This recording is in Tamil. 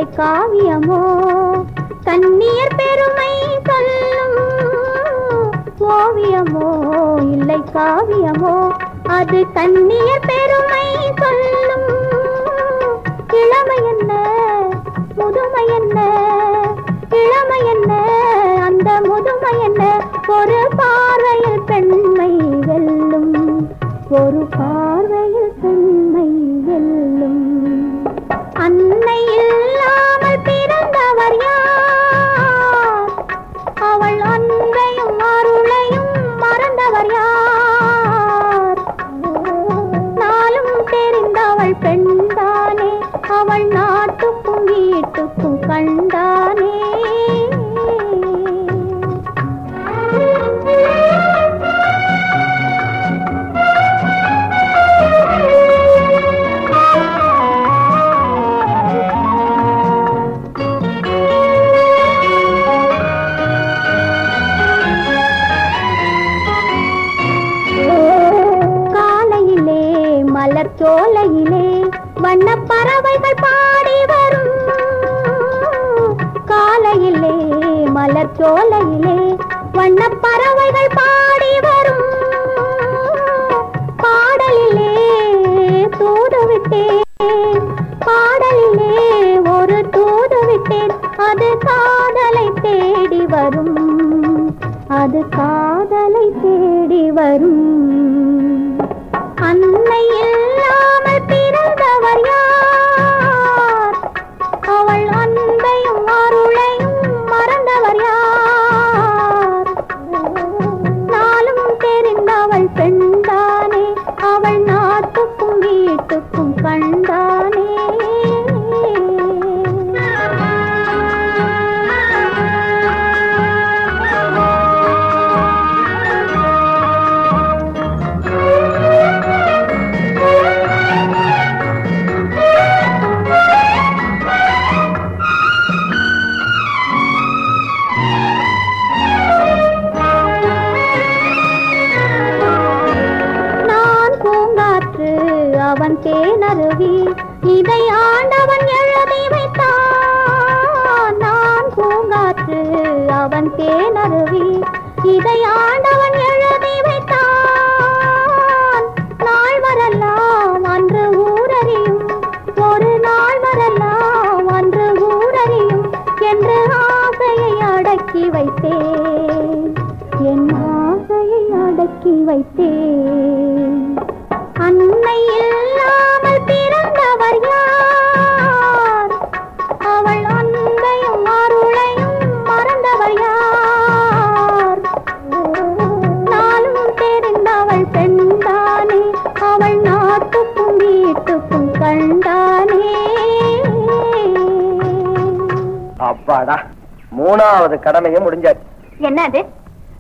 இல்லை காவியமோ கண்ணியர் பெருமை சொல்லும் ஓவியமோ இல்லை காவியமோ அது கண்ணியர் பெருமை சொல்லும் இளமை என்ன முதுமை என்ன இளமை என்ன அந்த முதுமை என்ன ஒரு பார்வையில் பெண்மை வெல்லும் ஒரு பார்வையில் பெண்மை வெல்லும் அன்னை இல்லாமல் பிறந்தவர் யார் அவள் அன்பையும் அருளையும் மறந்தவர் யார் நாளும் தெரிந்தவள் பெண்தானே அவள் நாட்டுக்கும் வீட்டுக்கும் கண்டானே காலையிலே மலர் சோலையிலே வண்ணப் பறவைகள் பாடி வரும் காலையிலே மலர் சோலையிலே வண்ணப் பறவைகள் பாடி வரும் பாடலிலே தூது விட்டேன் பாடலிலே ஒரு தூது விட்டேன் அது காதலை தேடி வரும் அது காதலை தேடி வரும் அன்னை இல்லாமல் பிறந்தவர் யார் அவள் அன்பையும் அருளையும் மறந்தவர் யார் நாளும் தெரிந்தவள் பெண்தானே அவள் நாட்டுக்கும் வீட்டுக்கும் கண்டானே நான் பூங்காற்று அவன் தேனருவி இதை ஆண்டவன் எழுதி வைத்தான் நான் பூங்காற்று அவன் தேனருவி இதை ஆண்டவன் எழுதி வைத்தான் நாள் வரலாம் அன்று ஊரறியும் ஒரு நாள் வரலாம் அன்று ஊரறியும் என்று ஆசையை அடக்கி வைத்தேன் என் ஆசையை அடக்கி வைத்தேன் அன்னை இல்லாமல் பிறந்தவர் யார் அவள் அன்பையும் அருளையும் மறந்தவர் யார் நாளும் தெரிந்தவள் பெண்தானே அவள் நாட்டுக்கும் வீட்டுக்கும் கண்டானே அப்பாடா மூணாவது கடமையும் முடிஞ்சாச்சு என்னது